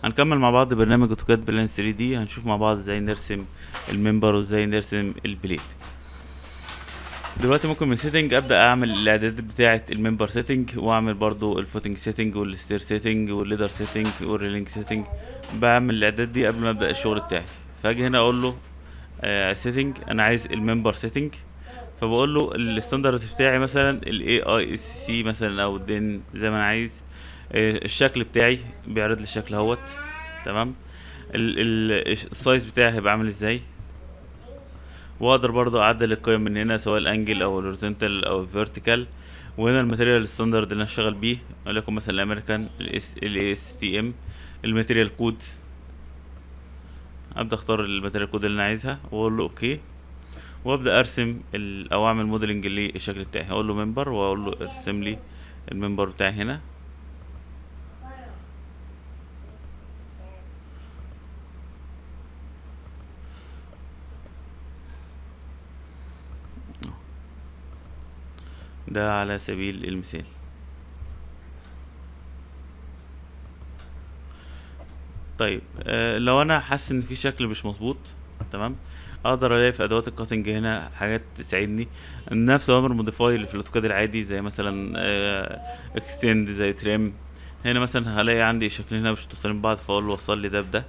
هنكمل مع بعض برنامج اوتوكاد بلان 3 دي هنشوف مع بعض ازاي نرسم الممبر وازاي نرسم البليت دلوقتي ممكن من سيتنج ابدا اعمل الاعدادات بتاعه الممبر سيتنج واعمل برضو الفوتنج سيتنج والستير سيتنج والليدر سيتنج والريلينج سيتنج بعمل الاعدادات دي قبل ما ابدا الشغل بتاعي فاجي هنا اقول له سيتنج انا عايز الممبر سيتنج فبقول له الستاندرد بتاعي مثلا الاي اي اس سي مثلا او الدين زي ما انا عايز آه، الشكل بتاعي بيعرض لي الشكل اهوت تمام ال- ال- السايز بتاعي هيبقى عامل ازاي واقدر برضو اعدل القيم من هنا سواء الانجل او الهوريزونتال او الفيرتيكال وهنا الماتيريال ستاندرد اللي انا شغال بيه وليكن مثلا الامريكان الاس اس تي ام الماتيريال كود ابدا اختار الماتيريال كود اللي انا عايزها واقول له اوكي وابدا ارسم ال- او اعمل موديلنج للشكل بتاعي اقول له ممبر واقول له ارسم لي الممبر بتاعي هنا ده على سبيل المثال طيب آه لو انا حاسس ان في شكل مش مظبوط تمام اقدر الاقي في ادوات الكاتنج هنا حاجات تساعدني نفس اوامر موديفاي اللي في الاوتوكاد العادي زي مثلا اكستند زي تريم هنا مثلا هلاقي عندي شكلين هنا مش متصلين ببعض فاقول له وصل لي ده بده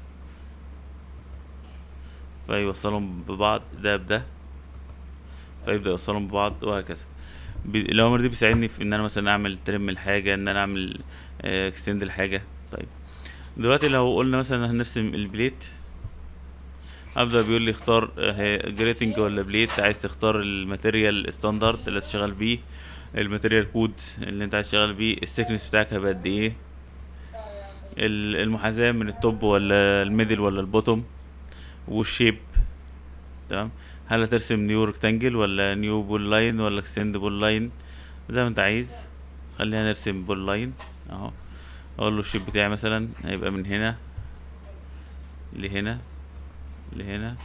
فيوصلهم ببعض ده بده فيبدأ يوصلهم ببعض وهكذا بي- الاوامر دي بتساعدني في ان انا مثلا اعمل ترم الحاجه ان انا اعمل اكستند الحاجه طيب دلوقتي لو قلنا مثلا هنرسم البليت ابدا بيقول لي اختار جريتنج ولا بليت عايز تختار الماتيريال ستاندرد اللي هتشتغل بيه الماتيريال كود اللي انت عايز تشتغل بيه السكنس بتاعك هيبقى قد ايه ال- المحاذاه من التوب ولا الميدل ولا البوتوم والشيب تمام هل هترسم نيو ريكتانجل ولا نيو بول لاين ولا اكستند بول لاين زي ما انت عايز خلينا نرسم بول لاين اهو اقول له الشيب بتاعي مثلا هيبقى من هنا لهنا لهنا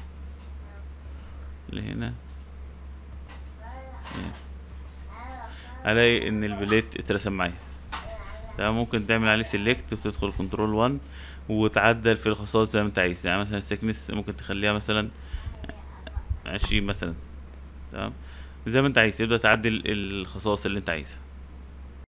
لهنا لهنا. الاقي ان البليت اترسم معايا تمام ممكن تعمل عليه سيلكت وتدخل كنترول 1 وتعدل في الخصائص زي ما انت عايز يعني مثلا السكنس ممكن تخليها مثلا عشرين مثلا تمام زي ما انت عايز تبدأ تعدل الخصائص اللي انت عايزها